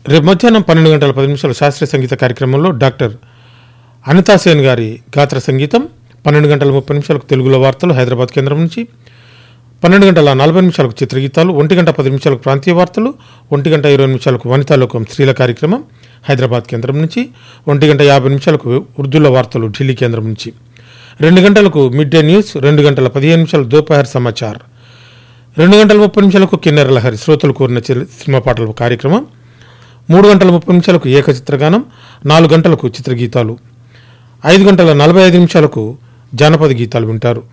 రేపు మధ్యాహ్నం పన్నెండు గంటల పది నిమిషాల శాస్త్రీయ సంగీత కార్యక్రమంలో డాక్టర్ అనితాసేన్ గారి గాత్ర సంగీతం పన్నెండు గంటల ముప్పై నిమిషాలకు తెలుగులో వార్తలు హైదరాబాద్ కేంద్రం నుంచి పన్నెండు గంటల నలభై నిమిషాలకు చిత్రగీతాలు ఒంటి గంట పది నిమిషాలకు ప్రాంతీయ వార్తలు ఒంటి గంట ఇరవై నిమిషాలకు వనితాలోకం స్త్రీల కార్యక్రమం హైదరాబాద్ కేంద్రం నుంచి ఒంటి గంట యాభై నిమిషాలకు ఉర్దూలో వార్తలు ఢిల్లీ కేంద్రం నుంచి రెండు గంటలకు మిడ్ డే న్యూస్ రెండు గంటల పదిహేను నిమిషాలు దోపహర్ సమాచార్ రెండు గంటల ముప్పై నిమిషాలకు కిన్నెర లహరి శ్రోతలు కోరిన చిర- సినిమా పాటల కార్యక్రమం మూడు గంటల ముప్పై నిమిషాలకు ఏకచిత్రగానం నాలుగు గంటలకు చిత్రగీతాలు ఐదు గంటల నలభై ఐదు నిమిషాలకు జానపద గీతాలు వింటారు